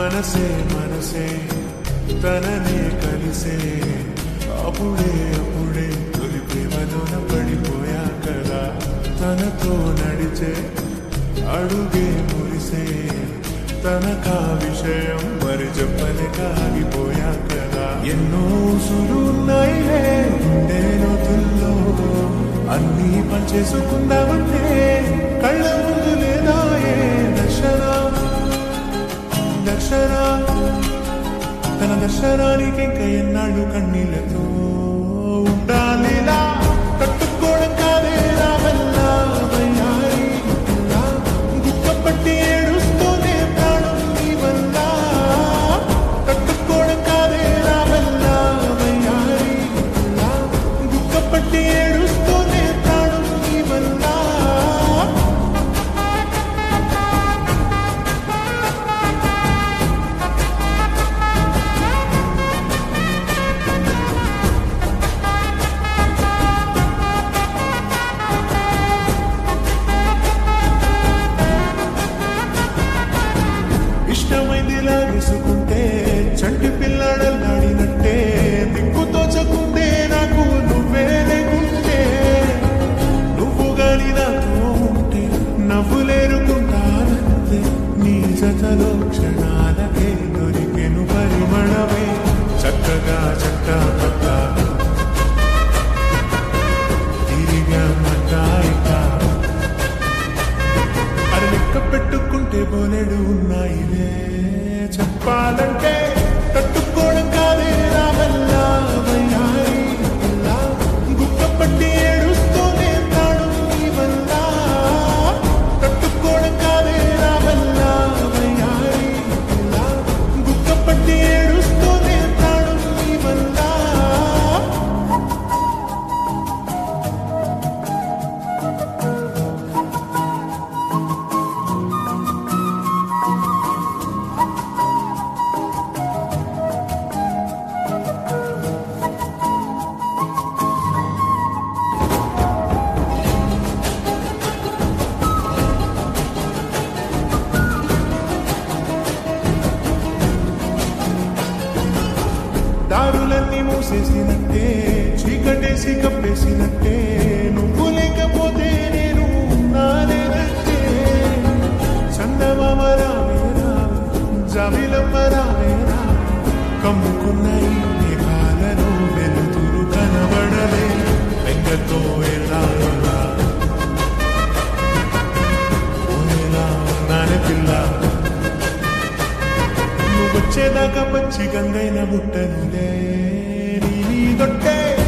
మనసే మనసే తననే కలిసే అప్పుడే అప్పుడే తొలి ప్రేమలోన పడిపోయా కదా తనతో నడిచే అడుగే మురిసే తనకా విషయం మరి చెప్పలేక ఆగిపోయా కదా ఎన్నో సులున్నాయిలే గుండె లోతుల్లో అన్నీ పనిచేసుకుందామంటే కళ్ళ ముందు లేదా ఏ దర్శన దర్శన తన దర్శనానికి ఇంకా ఎన్నాళ్ళు కన్నీళ్లతో ఉండాలిలా కట్టుకోవడం కాదే రావల్లా వయ్యారి ఇలా దుఃఖపట్టి ఏడుస్తూనే ప్రాణం నీ వల్ల కట్టుకోవడం కాదే రావల్లా వయ్యారి ఇలా దుఃఖపట్టి ఏడుస్తూనే ప్రాణం నీ వల్ల ఇష్టమైందిలా వేసుకుంటే చంటి పిల్లాడల్లాడినట్టే దిక్కు తోచకుంటే నాకు నువ్వే లేకుంటే నువ్వు గాని నాతో ఉంటే నవ్వులేరుకుంటానంతే నీ జతలో క్షణాలకే దొరికెను పరిమళమే చక్కగా చక్క పక్క తిరిగామంటాయికా అది లెక్క పెట్టుకుంటే బోలెడు ఉన్నాయిలే చెప్పాలంటే తట్టుకోవడం కాదే రావల్లా వయ్యారి ఇలా గుక్కపట్టి ఏడుస్తూనే ప్రాణం నీ వల్ల తట్టుకోవడం కాదే రావల్లా వయ్యారి ఇలా గుక్కపట్టి ఏడుస్తూనే ప్రాణం నీ వల్ల దారులన్నీ మూసేసినట్టే చీకటేసి కప్పేసినట్టే నువ్వు లేకపోతే నేను ఉన్నానేనంటే చందమామ రావే రావే జాబిలమ్మ రావే రావే కమ్ముకున్న ఈ మేఘాలను వెలుతురు కనబడలే వెంగతో ఎలా ఎలా ఓనేలా ఉన్నానే పిల్ల నువ్వొచ్చేదాకా పచ్చి గంగైన బుట్టనులే నీ దొట్టే